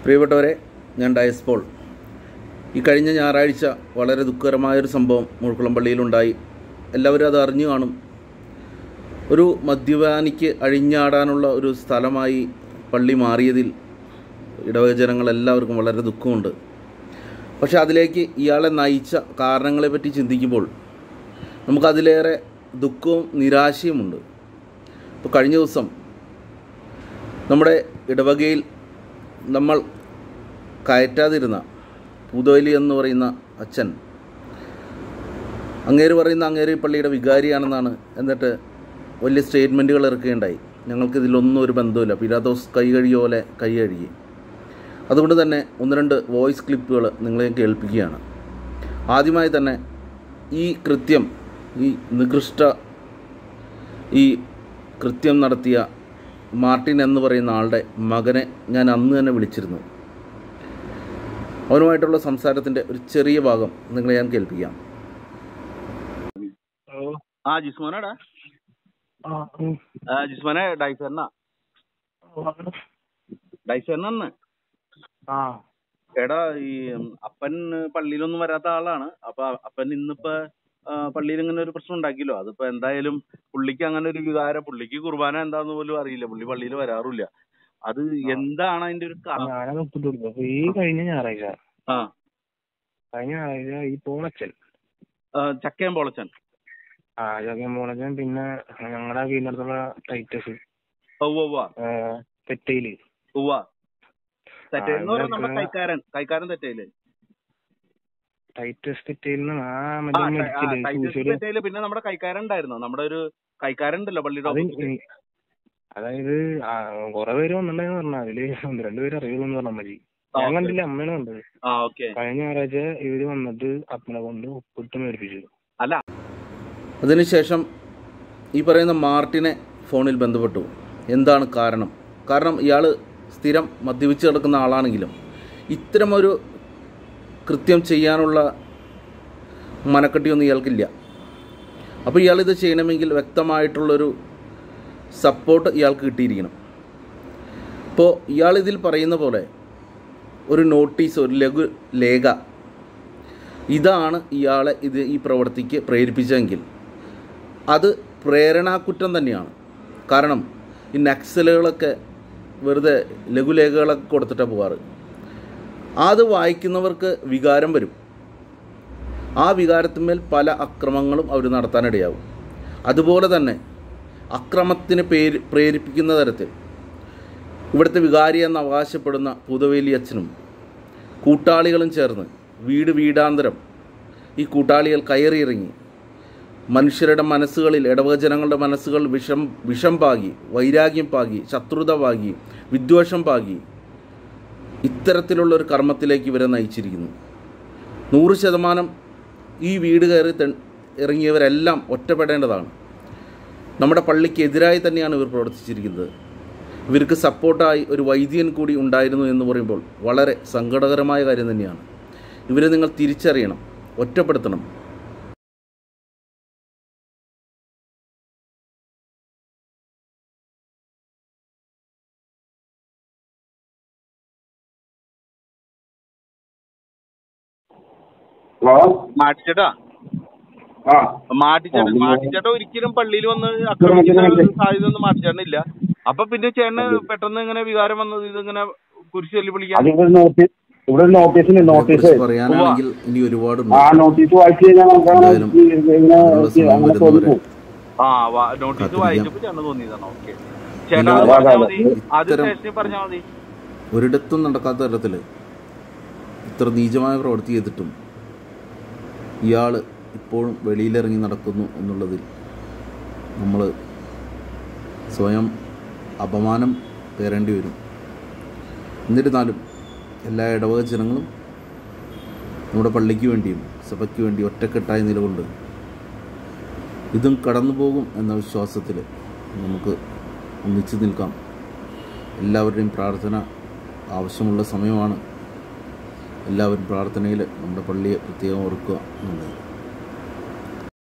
പ്രിയപ്പെട്ടവരെ ഞാൻ ഡയസ്പോൾ ഈ കഴിഞ്ഞ ഞായറാഴ്ച വളരെ ദുഃഖകരമായൊരു സംഭവം മുഴുക്കുളം പള്ളിയിലുണ്ടായി എല്ലാവരും അത് അറിഞ്ഞു കാണും ഒരു മദ്യപാനിക്ക് അഴിഞ്ഞാടാനുള്ള ഒരു സ്ഥലമായി പള്ളി മാറിയതിൽ ഇടവക ജനങ്ങളെല്ലാവർക്കും വളരെ ദുഃഖമുണ്ട് പക്ഷെ അതിലേക്ക് ഇയാളെ നയിച്ച കാരണങ്ങളെപ്പറ്റി ചിന്തിക്കുമ്പോൾ നമുക്കതിലേറെ ദുഃഖവും നിരാശയുമുണ്ട് ഇപ്പോൾ കഴിഞ്ഞ ദിവസം നമ്മുടെ ഇടവകയിൽ നമ്മൾ കയറ്റാതിരുന്ന പൂതോലി എന്ന് പറയുന്ന അച്ഛൻ അങ്ങേര് പറയുന്ന അങ്ങേര് ഈ പള്ളിയുടെ വികാരിയാണെന്നാണ് എന്നിട്ട് വലിയ സ്റ്റേറ്റ്മെൻറ്റുകൾ ഇറക്കുകയുണ്ടായി ഞങ്ങൾക്ക് ഇതിലൊന്നും ഒരു ബന്ധമില്ല പിലാത്തോസ് കൈ കഴുകിയ പോലെ കൈ കഴുകി അതുകൊണ്ട് തന്നെ ഒന്ന് രണ്ട് വോയിസ് ക്ലിപ്പുകൾ നിങ്ങളെ കേൾപ്പിക്കുകയാണ് ആദ്യമായി തന്നെ ഈ കൃത്യം ഈ നികൃഷ്ട ഈ കൃത്യം നടത്തിയ മാർട്ടിൻ എന്ന് പറയുന്ന ആളുടെ മകനെ ഞാൻ അന്ന് തന്നെ വിളിച്ചിരുന്നു അവനുമായിട്ടുള്ള സംസാരത്തിൻ്റെ ഒരു ചെറിയ ഭാഗം നിങ്ങളെ ഞാൻ കേൾപ്പിക്കാം ഓ ആ ജിസ്മോനാടാ ആ ഉം. ആ, ജിസ്മോനെ ഡൈസറിനാ ഓ, ആണ്. ഡൈസറിനാന്ന് ആ എടാ ഈ ഉം, അപ്പൻ പള്ളിയിലൊന്നും വരാത്ത ആളാണ് അപ്പൊ അപ്പൻ ഇന്നിപ്പോ ആ, പള്ളിയിൽ ഇങ്ങനെ ഒരു പ്രശ്നം ഉണ്ടാക്കിയല്ലോ അതിപ്പോ എന്തായാലും പുള്ളിക്ക് അങ്ങനെ ഒരു വികാരം പുള്ളിക്ക് കുർബാന എന്താന്ന് പോലും അറിയില്ല പുള്ളി പള്ളിയിൽ വരാറില്ല അത് എന്താണ് അതിന്റെ ഒരു കാരണം ഞാനത് ഒപ്പിട്ട് കൊടുത്തു അപ്പൊ ഈ കഴിഞ്ഞ ഞായറാഴ്ച ആ കഴിഞ്ഞ ഞായറാഴ്ച ഈ പോളച്ചൻ ആ, ചക്കയം പൊളച്ചൻ ആ ചക്കൻ പോളച്ചൻ പിന്നെ ഞങ്ങളുടെ വീടിനടുത്തുള്ള ടൈറ്റസ് ഉവ്വ ഉവ്വ തെറ്റയില് ഉവ്വ തെറ്റേന്ന് ആ, പറഞ്ഞാൽ നമ്മുടെ ഇവരൊക്കെ- കൈക്കാരൻ കൈക്കാരൻ തെറ്റയില് ടൈറ്റസ് തെറ്റയിൽ നിന്ന് ആ ആ മറ്റേ ടൈ- ആ, മെഡിക്കല് ടൈറ്റസ് സൂചിയില് തെറ്റയില് പിന്നെ നമ്മുടെ കൈക്കാരൻ ഉണ്ടായിരുന്നു നമ്മുടെ ഒരു കൈക്കാരൻ ഉണ്ടല്ലോ പള്ളിയുടെ അത് opposite. ഈ- അതായത് ആ, കുറെ പേര് വന്നിട്ടുണ്ടെന്ന് പറഞ്ഞ അതില് ഒന്ന് രണ്ട് പേര് അറിയുള്ളൂ പറഞ്ഞാൽ മതി ആ, ഞാൻ ഓക്കേ. കണ്ടില്ല അമ്മയാണ് കണ്ടത് ആ ഓക്കെ കഴിഞ്ഞ ഞായറാഴ്ച ഇവര് വന്നിട്ട് അപ്പനെ കൊണ്ട് ഒപ്പിട്ട് മേടിപ്പിച്ചു അല്ല അതിനുശേഷം ഈ പറയുന്ന മാർട്ടിനെ ഫോണിൽ ബന്ധപ്പെട്ടു എന്താണ് കാരണം കാരണം ഇയാൾ സ്ഥിരം മദ്യപിച്ച് കിടക്കുന്ന ആളാണെങ്കിലും ഇത്തരമൊരു കൃത്യം ചെയ്യാനുള്ള മനക്കെട്ടിയൊന്നും ഇയാൾക്കില്ല അപ്പോൾ ഇയാളിത് ചെയ്യണമെങ്കിൽ വ്യക്തമായിട്ടുള്ളൊരു സപ്പോർട്ട് ഇയാൾക്ക് കിട്ടിയിരിക്കണം ഇപ്പോൾ ഇയാളിതിൽ പറയുന്ന പോലെ ഒരു നോട്ടീസ് ഒരു ലഘു ലേഖ ഇതാണ് ഇയാളെ ഇത് ഈ പ്രവൃത്തിക്ക് പ്രേരിപ്പിച്ചതെങ്കിൽ അത് പ്രേരണാക്കുറ്റം തന്നെയാണ് കാരണം ഈ നക്സലുകളൊക്കെ വെറുതെ ലഘുലേഖകളൊക്കെ കൊടുത്തിട്ടാണ് പോകാറ് അത് വായിക്കുന്നവർക്ക് വികാരം വരും ആ വികാരത്തിന്മേൽ പല അക്രമങ്ങളും അവർ നടത്താനിടയാവും അതുപോലെ തന്നെ അക്രമത്തിന് പേര് പ്രേരിപ്പിക്കുന്ന തരത്തിൽ ഇവിടുത്തെ വികാരി എന്ന് അവകാശപ്പെടുന്ന പുതവേലി അച്ഛനും കൂട്ടാളികളും ചേർന്ന് വീട് വീടാന്തരം ഈ കൂട്ടാളികൾ കയറിയിറങ്ങി മനുഷ്യരുടെ മനസ്സുകളിൽ ഇടവക ജനങ്ങളുടെ മനസ്സുകൾ വിഷം വിഷം പാകി വൈരാഗ്യം പാകി ശത്രുത പാകി വിദ്വേഷം പാകി ഇത്തരത്തിലുള്ള ഒരു കർമ്മത്തിലേക്ക് ഇവരെ നയിച്ചിരിക്കുന്നു നൂറ് ശതമാനം ഈ വീട് കയറി തെ- ഇറങ്ങിയവരെല്ലാം ഒറ്റപ്പെടേണ്ടതാണ് നമ്മുടെ പള്ളിക്കെതിരായി തന്നെയാണ് ഇവർ പ്രവർത്തിച്ചിരിക്കുന്നത് ഇവർക്ക് സപ്പോർട്ടായി ഒരു വൈദ്യൻ കൂടി ഉണ്ടായിരുന്നു എന്ന് പറയുമ്പോൾ വളരെ സങ്കടകരമായ കാര്യം തന്നെയാണ് ഇവരെ നിങ്ങൾ തിരിച്ചറിയണം ഒറ്റപ്പെടുത്തണം ഹലോ മാറ്റിച്ചേട്ടാ ആ മാറ്റിച്ചേട്ടൻ ആ, പിന്നെ- മാറ്റിച്ചേട്ടൻ ഒരിക്കലും പള്ളിയിൽ വന്ന് ആക്രമിക്കുന്ന ഒരു സാധ്യത ഒന്നും മാറ്റിച്ചേട്ടനില്ല അപ്പൊ പിന്നെ ചേട്ടന് പെട്ടെന്ന് ഇങ്ങനെ വികാരം വന്നത് ഇതിങ്ങനെ കുരിശ് തല്ലി അത് വിളിക്കാൻ ഇവിടെ നോട്ടീസ് ഇവിടെ ഒരു നോട്ടീസിന് നോട്ടീസ് ഇതിനെക്കുറിച്ച് പറയാനാണെങ്കിൽ ഇനി ഒരുപാടുണ്ട് ആ നോട്ടീസ് വായിച്ചു കഴിഞ്ഞാൽ നമുക്കങ്ങനെ എന്തായാലും ഈ- ഇങ്ങനെ അതിനുള്ള സമയം അങ്ങനെ വരുന്നവരെ തോന്നിപ്പോ ആ നോട്ടീസ് കാത്തിരിക്കാം. വായിച്ചപ്പോ ചേട്ടന് തോന്നിയതാണ് ഓക്കെ ചേട്ടാ ഇല്ല, അത് അതെ, പറഞ്ഞാൽ അതെ. മതി അത് ഇത്തരം- സ്റ്റേഷനിൽ പറഞ്ഞാൽ മതി ഒരിടത്തും നടക്കാത്ത തരത്തിൽ ഇത്ര നീചമായ പ്രവൃത്തി ചെയ്തിട്ടും ഇയാൾ ഇപ്പോഴും വെളിയിലിറങ്ങി നടക്കുന്നു എന്നുള്ളതിൽ നമ്മൾ സ്വയം അപമാനം പേരേണ്ടി വരും എന്നിരുന്നാലും എല്ലാ ഇടവക ജനങ്ങളും നമ്മുടെ പള്ളിക്ക് വേണ്ടിയും സഭയ്ക്ക് വേണ്ടി ഒറ്റക്കെട്ടായി നിലകൊണ്ട് ഇതും കടന്നു പോകും എന്ന വിശ്വാസത്തിൽ നമുക്ക് ഒന്നിച്ചു നിൽക്കാം എല്ലാവരുടെയും പ്രാർത്ഥന ആവശ്യമുള്ള സമയമാണ് എല്ലാവരും പ്രാർത്ഥനയിൽ നമ്മുടെ പള്ളിയെ പ്രത്യേകം ഓർക്കുക എന്നുള്ളത്